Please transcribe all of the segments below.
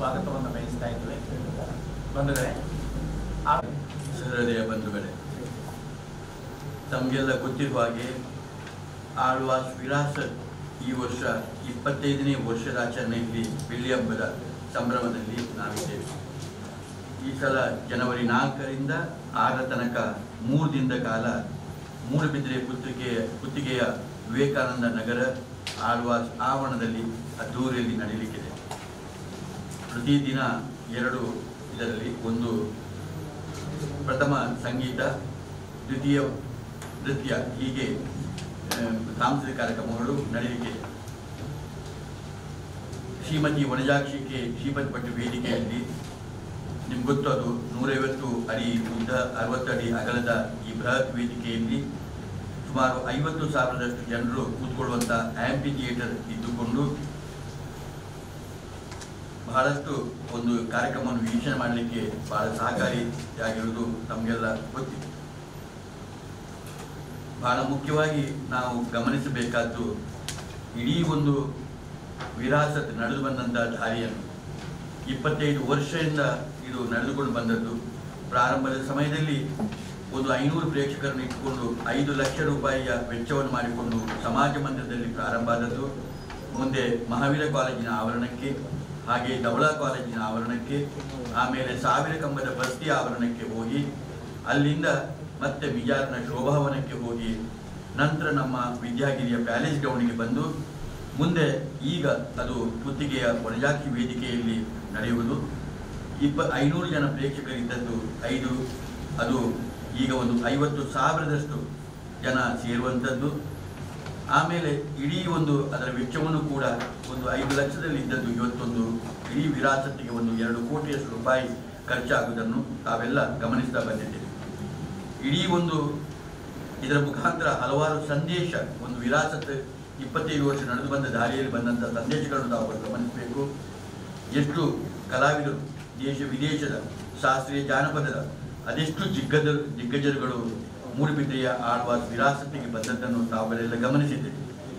ಸ್ವಾಗತವನ್ನು ಬಯಸ್ತಾ ಇದ್ದೇವೆ ಬಂಧುಗಳೇ ಆ ಸಹೃದಯ ಬಂಧುಗಳೇ ತಮಗೆಲ್ಲ ಗೊತ್ತಿರುವ ಹಾಗೆ ಆಳ್ವಾಸ್ ವಿರಾಸತ್ ಈ ವರ್ಷ ಇಪ್ಪತ್ತೈದನೇ ವರ್ಷದಾಚರಣೆಯಲ್ಲಿ ಬೆಳ್ಳಿ ಹಬ್ಬದ ಸಂಭ್ರಮದಲ್ಲಿ ನಾವಿದ್ದೇವೆ ಈ ಸಲ ಜನವರಿ ನಾಲ್ಕರಿಂದ ಆರ ತನಕ ಮೂರು ದಿನದ ಕಾಲ ಮೂಡುಬಿದಿರೆ ಪುತ್ತಿಗೆಯ ಪುತ್ತಿಗೆಯ ವಿವೇಕಾನಂದ ನಗರ ಆಳ್ವಾಸ್ ಆವರಣದಲ್ಲಿ ಅದ್ದೂರಿಯಲ್ಲಿ ನಡೆಯಲಿಕ್ಕಿದೆ ಪ್ರತಿದಿನ ಎರಡು ಇದರಲ್ಲಿ ಒಂದು ಪ್ರಥಮ ಸಂಗೀತ ದ್ವಿತೀಯ ನೃತ್ಯ ಹೀಗೆ ಆ, ಸಾಂಸ್ಕೃತಿಕ ಕಾರ್ಯಕ್ರಮಗಳು ನಡೆಯಲಿಕ್ಕಿದೆ ಶ್ರೀಮತಿ ವನಜಾಕ್ಷಿಕೆ ಶ್ರೀಮತಿ ಭಟ್ ವೇದಿಕೆಯಲ್ಲಿ ನಿಮ್ಗೆ ಗೊತ್ತು ಅದು ನೂರೈವತ್ತು ಅಡಿ ಉದ್ದ ಅರವತ್ತು ಅಡಿ ಅಗಲದ ಈ ಬೃಹತ್ ವೇದಿಕೆಯಲ್ಲಿ ಸುಮಾರು ಐವತ್ತು ಸಾವಿರದಷ್ಟು ಜನರು ಕೂತ್ಕೊಳ್ಳುವಂಥ ಆಂಪಿ ಥಿಯೇಟರ್ ಇದ್ದುಕೊಂಡು ಬಹಳಷ್ಟು ಒಂದು ಕಾರ್ಯಕ್ರಮವನ್ನು ವೀಕ್ಷಣೆ ಮಾಡಲಿಕ್ಕೆ ಬಹಳ ಸಹಕಾರಿಯಾಗಿರುವುದು ನಮಗೆಲ್ಲ ಗೊತ್ತಿದೆ ಬಹಳ ಮುಖ್ಯವಾಗಿ ನಾವು ಗಮನಿಸಬೇಕಾದ್ದು ಇಡೀ ಒಂದು ವಿರಾಸತ್ ನಡೆದು ಬಂದಂಥ ದಾರಿಯನ್ನು ಇಪ್ಪತ್ತೈದು ವರ್ಷದಿಂದ ಇದು ನಡೆದುಕೊಂಡು ಬಂದದ್ದು ಪ್ರಾರಂಭದ ಸಮಯದಲ್ಲಿ ಒಂದು ಐನೂರು ಪ್ರೇಕ್ಷಕರನ್ನು ಇಟ್ಟುಕೊಂಡು ಐದು ಲಕ್ಷ ರೂಪಾಯಿಯ ವೆಚ್ಚವನ್ನು ಮಾಡಿಕೊಂಡು ಸಮಾಜ ಮಂದಿರದಲ್ಲಿ ಪ್ರಾರಂಭ ಆದದ್ದು ಮುಂದೆ ಮಹಾವೀರ ಕಾಲೇಜಿನ ಆವರಣಕ್ಕೆ ಹಾಗೆ ಧವಳಾ ಕಾಲೇಜಿನ ಆವರಣಕ್ಕೆ ಆಮೇಲೆ ಸಾವಿರ ಕಂಬದ ಬಸ್ತಿ ಆವರಣಕ್ಕೆ ಹೋಗಿ ಅಲ್ಲಿಂದ ಮತ್ತೆ ಬಿಜಾರ್ನ ಶೋಭಾವನಕ್ಕೆ ಹೋಗಿ ನಂತರ ನಮ್ಮ ವಿದ್ಯಾಗಿರಿಯ ಪ್ಯಾಲೇಸ್ ಗ್ರೌಂಡಿಗೆ ಬಂದು ಮುಂದೆ ಈಗ ಅದು ಪುತ್ತಿಗೆಯ ವನಜಾಕ್ಷಿ ವೇದಿಕೆಯಲ್ಲಿ ನಡೆಯುವುದು ಇಪ್ಪ ಐನೂರು ಜನ ಪ್ರೇಕ್ಷಕರಿದ್ದದ್ದು ಐದು ಅದು ಈಗ ಒಂದು ಐವತ್ತು ಸಾವಿರದಷ್ಟು ಜನ ಸೇರುವಂಥದ್ದು ಆಮೇಲೆ ಇಡೀ ಒಂದು ಅದರ ವೆಚ್ಚವನ್ನು ಕೂಡ ಒಂದು ಐದು ಲಕ್ಷದಲ್ಲಿ ಇದ್ದದ್ದು ಇವತ್ತೊಂದು ಇಡೀ ವಿರಾಸತ್ತಿಗೆ ಒಂದು ಎರಡು ಕೋಟಿಯಷ್ಟು ರೂಪಾಯಿ ಖರ್ಚಾಗುವುದನ್ನು ತಾವೆಲ್ಲ ಗಮನಿಸ್ತಾ ಬಂದಿದ್ದೇವೆ ಇಡೀ ಒಂದು ಇದರ ಮುಖಾಂತರ ಹಲವಾರು ಸಂದೇಶ ಒಂದು ವಿರಾಸತ್ ಇಪ್ಪತ್ತೈದು ವರ್ಷ ನಡೆದು ಬಂದ ದಾರಿಯಲ್ಲಿ ಬಂದಂಥ ಸಂದೇಶಗಳನ್ನು ನಾವು ಗಮನಿಸಬೇಕು ಎಷ್ಟು ಕಲಾವಿದರು ದೇಶ ವಿದೇಶದ ಶಾಸ್ತ್ರೀಯ ಜಾನಪದದ ಅದೆಷ್ಟು ದಿಗ್ಗಜ ದಿಗ್ಗಜರುಗಳು ಮೂಡುಬಿದ್ರೆಯ ಆಳ್ವಾಸ್ ವಿರಾಸತ್ತಿಗೆ ಬಂದದ್ದನ್ನು ತಾವೆಲ್ಲ ಗಮನಿಸಿದ್ದೇವೆ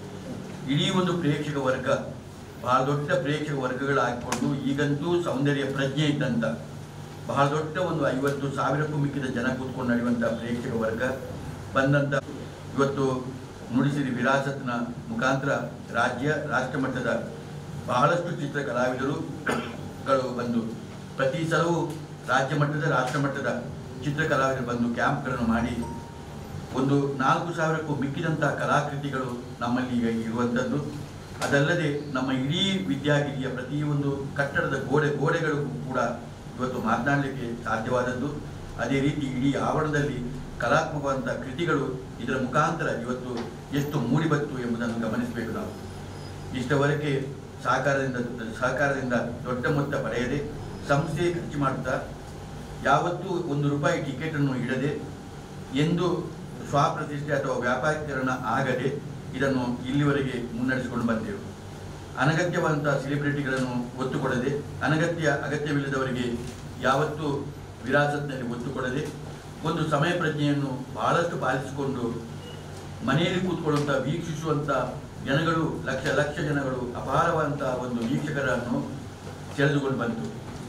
ಇಡೀ ಒಂದು ಪ್ರೇಕ್ಷಕ ವರ್ಗ ಬಹಳ ದೊಡ್ಡ ಪ್ರೇಕ್ಷಕ ವರ್ಗಗಳಾಗಿಕೊಂಡು ಈಗಂತೂ ಸೌಂದರ್ಯ ಪ್ರಜ್ಞೆ ಇದ್ದಂಥ ಬಹಳ ದೊಡ್ಡ ಒಂದು ಐವತ್ತು ಸಾವಿರಕ್ಕೂ ಮಿಕ್ಕಿದ ಜನ ಕೂತ್ಕೊಂಡು ನಡೆಯುವಂಥ ಪ್ರೇಕ್ಷಕ ವರ್ಗ ಬಂದಂಥ ಇವತ್ತು ನುಡಿಸಿರಿ ವಿರಾಸತ್ನ ಮುಖಾಂತರ ರಾಜ್ಯ ರಾಷ್ಟ್ರ ಮಟ್ಟದ ಬಹಳಷ್ಟು ಚಿತ್ರ ಕಲಾವಿದರು ಗಳು ಬಂದು ಪ್ರತಿ ಸಲವೂ ರಾಜ್ಯ ಮಟ್ಟದ ರಾಷ್ಟ್ರ ಮಟ್ಟದ ಚಿತ್ರ ಕಲಾವಿದರು ಬಂದು ಕ್ಯಾಂಪ್ಗಳನ್ನು ಮಾಡಿ ಒಂದು ನಾಲ್ಕು ಸಾವಿರಕ್ಕೂ ಮಿಕ್ಕಿದಂತಹ ಕಲಾಕೃತಿಗಳು ನಮ್ಮಲ್ಲಿ ಈಗ ಇರುವಂಥದ್ದು ಅದಲ್ಲದೆ ನಮ್ಮ ಇಡೀ ವಿದ್ಯಾಗಿರಿಯ ಪ್ರತಿಯೊಂದು ಕಟ್ಟಡದ ಗೋಡೆ ಗೋಡೆಗಳಿಗೂ ಕೂಡ ಇವತ್ತು ಮಾತನಾಡಲಿಕ್ಕೆ ಸಾಧ್ಯವಾದದ್ದು ಅದೇ ರೀತಿ ಇಡೀ ಆವರಣದಲ್ಲಿ ಕಲಾತ್ಮಕವಾದಂಥ ಕೃತಿಗಳು ಇದರ ಮುಖಾಂತರ ಇವತ್ತು ಎಷ್ಟು ಮೂಡಿಬತ್ತು ಎಂಬುದನ್ನು ಗಮನಿಸಬೇಕು ನಾವು ಇಷ್ಟವರೆಗೆ ಸಹಕಾರದಿಂದ ಸಹಕಾರದಿಂದ ದೊಡ್ಡ ಮೊತ್ತ ಪಡೆಯದೆ ಸಂಸ್ಥೆ ಖರ್ಚು ಮಾಡುತ್ತಾ ಯಾವತ್ತೂ ಒಂದು ರೂಪಾಯಿ ಟಿಕೆಟನ್ನು ಇಡದೆ ಎಂದು ಸ್ವಪ್ರತಿಷ್ಠೆ ಅಥವಾ ವ್ಯಾಪಾರೀಕರಣ ಆಗದೆ ಇದನ್ನು ಇಲ್ಲಿವರೆಗೆ ಮುನ್ನಡೆಸಿಕೊಂಡು ಬಂದೆವು ಅನಗತ್ಯವಾದಂತಹ ಸೆಲೆಬ್ರಿಟಿಗಳನ್ನು ಒತ್ತು ಕೊಡದೆ ಅನಗತ್ಯ ಅಗತ್ಯವಿಲ್ಲದವರಿಗೆ ಯಾವತ್ತೂ ವಿರಾಸತ್ನಲ್ಲಿ ಒತ್ತು ಕೊಡದೆ ಒಂದು ಸಮಯ ಪ್ರಜ್ಞೆಯನ್ನು ಬಹಳಷ್ಟು ಪಾಲಿಸಿಕೊಂಡು ಮನೆಯಲ್ಲಿ ಕೂತ್ಕೊಳ್ಳುವಂಥ ವೀಕ್ಷಿಸುವಂಥ ಜನಗಳು ಲಕ್ಷ ಲಕ್ಷ ಜನಗಳು ಅಪಾರವಾದಂತಹ ಒಂದು ವೀಕ್ಷಕರನ್ನು ಸೆಳೆದುಕೊಂಡು ಬಂತು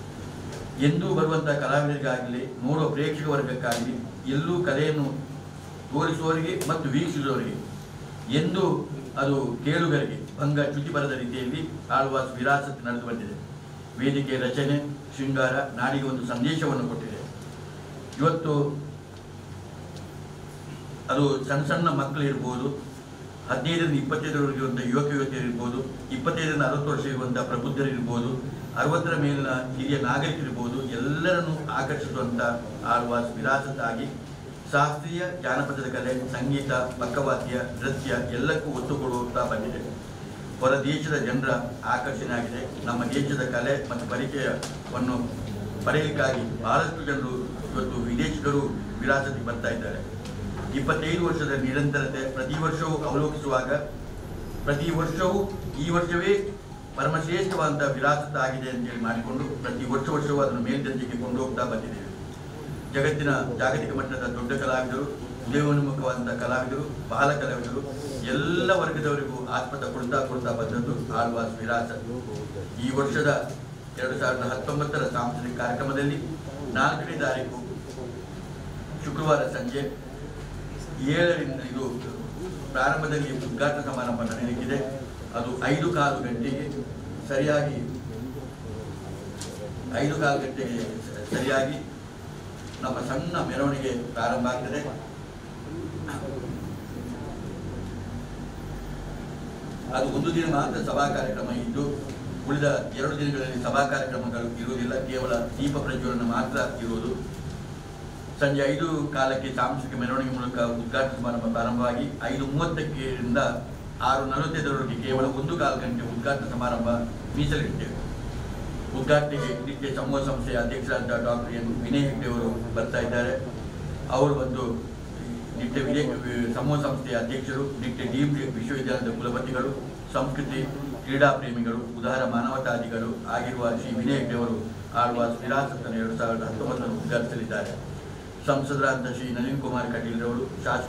ಎಂದೂ ಬರುವಂಥ ಕಲಾವಿದರಿಗಾಗಲಿ ನೋಡುವ ಪ್ರೇಕ್ಷಕ ವರ್ಗಕ್ಕಾಗಲಿ ಎಲ್ಲೂ ಕಲೆಯನ್ನು ತೋರಿಸುವವರಿಗೆ ಮತ್ತು ವೀಕ್ಷಿಸುವವರಿಗೆ ಎಂದು ಅದು ಕೇಳುಗರಿಗೆ ಭಂಗ ಚ್ಯುತಿ ಬರದ ರೀತಿಯಲ್ಲಿ ಆಳ್ವಾಸ್ ವಿರಾಸತ್ ನಡೆದು ಬಂದಿದೆ ವೇದಿಕೆ ರಚನೆ ಶೃಂಗಾರ ನಾಡಿಗೆ ಒಂದು ಸಂದೇಶವನ್ನು ಕೊಟ್ಟಿದೆ ಇವತ್ತು ಅದು ಸಣ್ಣ ಸಣ್ಣ ಮಕ್ಕಳು ಇರ್ಬೋದು ಹದಿನೈದರಿಂದ ಇಪ್ಪತ್ತೈದರವರೆಗೆ ಇರುವಂಥ ಯುವಕ ಯುವತಿಯರು ಇರ್ಬೋದು ಇಪ್ಪತ್ತೈದರಿಂದ ಅರವತ್ತು ವರ್ಷ ಇರುವಂಥ ಪ್ರಬುದ್ಧರು ಇರ್ಬೋದು ಅರವತ್ತರ ಮೇಲಿನ ಹಿರಿಯ ನಾಗರಿಕರಿರ್ಬೋದು ಎಲ್ಲರನ್ನು ಆಕರ್ಷಿಸುವಂಥ ಆಳ್ವಾಸ್ ವಿರಾಸತ್ ಆಗಿ ಶಾಸ್ತ್ರೀಯ ಜಾನಪದದ ಕಲೆ ಸಂಗೀತ ಪಕ್ಕವಾದ್ಯ ನೃತ್ಯ ಎಲ್ಲಕ್ಕೂ ಒತ್ತು ಕೊಡುತ್ತಾ ಬಂದಿದೆ ಹೊರ ದೇಶದ ಜನರ ಆಕರ್ಷಣೆ ಆಗಿದೆ ನಮ್ಮ ದೇಶದ ಕಲೆ ಮತ್ತು ಪರಿಚಯವನ್ನು ಪಡೆಯಲಿಕ್ಕಾಗಿ ಬಹಳಷ್ಟು ಜನರು ಇವತ್ತು ವಿದೇಶಿಗರು ವಿರಾಸತಿಗೆ ಬರ್ತಾ ಇದ್ದಾರೆ ಇಪ್ಪತ್ತೈದು ವರ್ಷದ ನಿರಂತರತೆ ಪ್ರತಿ ವರ್ಷವೂ ಅವಲೋಕಿಸುವಾಗ ಪ್ರತಿ ವರ್ಷವೂ ಈ ವರ್ಷವೇ ಪರಮಶ್ರೇಷ್ಠವಾದಂಥ ವಿರಾಸತ ಆಗಿದೆ ಅಂತೇಳಿ ಮಾಡಿಕೊಂಡು ಪ್ರತಿ ವರ್ಷ ವರ್ಷವೂ ಅದನ್ನು ಮೇಲ್ದರ್ಜೆಗೆ ಕೊಂಡು ಹೋಗ್ತಾ ಬಂದಿದ್ದೇವೆ ಜಗತ್ತಿನ ಜಾಗತಿಕ ಮಟ್ಟದ ದೊಡ್ಡ ಕಲಾವಿದರು ಉದಯೋನ್ಮುಖವಾದಂಥ ಕಲಾವಿದರು ಬಾಲ ಕಲಾವಿದರು ಎಲ್ಲ ವರ್ಗದವರಿಗೂ ಆಸ್ಪದ ಕೊಡ್ತಾ ಕೊಡ್ತಾ ಬಂದದ್ದು ಆಳ್ವಾಸ್ ವಿರಾಸ ಈ ವರ್ಷದ ಎರಡು ಸಾವಿರದ ಹತ್ತೊಂಬತ್ತರ ಸಾಂಸ್ಕೃತಿಕ ಕಾರ್ಯಕ್ರಮದಲ್ಲಿ ನಾಲ್ಕನೇ ತಾರೀಕು ಶುಕ್ರವಾರ ಸಂಜೆ ಏಳರಿಂದ ಇದು ಪ್ರಾರಂಭದಲ್ಲಿ ಉದ್ಘಾಟನಾ ಸಮಾರಂಭ ನಡೆಯಲಿಕ್ಕಿದೆ ಅದು ಐದು ಕಾಲು ಗಂಟೆಗೆ ಸರಿಯಾಗಿ ಐದು ಕಾಲು ಗಂಟೆಗೆ ಸರಿಯಾಗಿ ನಮ್ಮ ಸಣ್ಣ ಮೆರವಣಿಗೆ ಪ್ರಾರಂಭ ಆಗ್ತದೆ ಅದು ಒಂದು ದಿನ ಮಾತ್ರ ಸಭಾ ಕಾರ್ಯಕ್ರಮ ಇದ್ದು ಉಳಿದ ಎರಡು ದಿನಗಳಲ್ಲಿ ಸಭಾ ಕಾರ್ಯಕ್ರಮಗಳು ಇರುವುದಿಲ್ಲ ಕೇವಲ ದೀಪ ಪ್ರಜ್ವಲನ ಮಾತ್ರ ಇರುವುದು ಸಂಜೆ ಐದು ಕಾಲಕ್ಕೆ ಸಾಂಸ್ಕೃತಿಕ ಮೆರವಣಿಗೆ ಮೂಲಕ ಉದ್ಘಾಟನಾ ಸಮಾರಂಭ ಪ್ರಾರಂಭವಾಗಿ ಐದು ಮೂವತ್ತಕ್ಕಿಂದ ಆರು ನಲವತ್ತೈದರವರೆಗೆ ಕೇವಲ ಒಂದು ಕಾಲು ಗಂಟೆ ಉದ್ಘಾಟನಾ ಸಮಾರಂಭ ಮೀಸಲಿಟ್ಟೆವು ಉದ್ಘಾಟನೆಗೆ ನಿತ್ಯ ಸಮೂಹ ಸಂಸ್ಥೆಯ ಅಧ್ಯಕ್ಷರಾದ ಡಾಕ್ಟರ್ ಎನ್ ವಿನಯ್ ಹೆಗ್ಡೆ ಅವರು ಬರ್ತಾ ಇದ್ದಾರೆ ಅವರು ಬಂದು ನಿತ್ಯ ವಿನಯ ಸಮೂಹ ಸಂಸ್ಥೆಯ ಅಧ್ಯಕ್ಷರು ನಿತ್ಯ ಡೀಮ್ಡ್ ವಿಶ್ವವಿದ್ಯಾಲಯದ ಕುಲಪತಿಗಳು ಸಂಸ್ಕೃತಿ ಕ್ರೀಡಾ ಪ್ರೇಮಿಗಳು ಉದಾರ ಮಾನವತಾದಿಗಳು ಆಗಿರುವ ಶ್ರೀ ವಿನಯ್ ಹೆಗ್ಡೆ ಅವರು ಆಳುವ ವಿರಾಸತ್ತನ್ನು ಎರಡು ಸಾವಿರದ ಹತ್ತೊಂಬತ್ತನ್ನು ಉದ್ಘಾಟಿಸಲಿದ್ದಾರೆ ಸಂಸದರಾದ ಶ್ರೀ ನಳಿನ್ ಕುಮಾರ್ ಕಟೀಲ್ ರವರು ಶಾಸಕ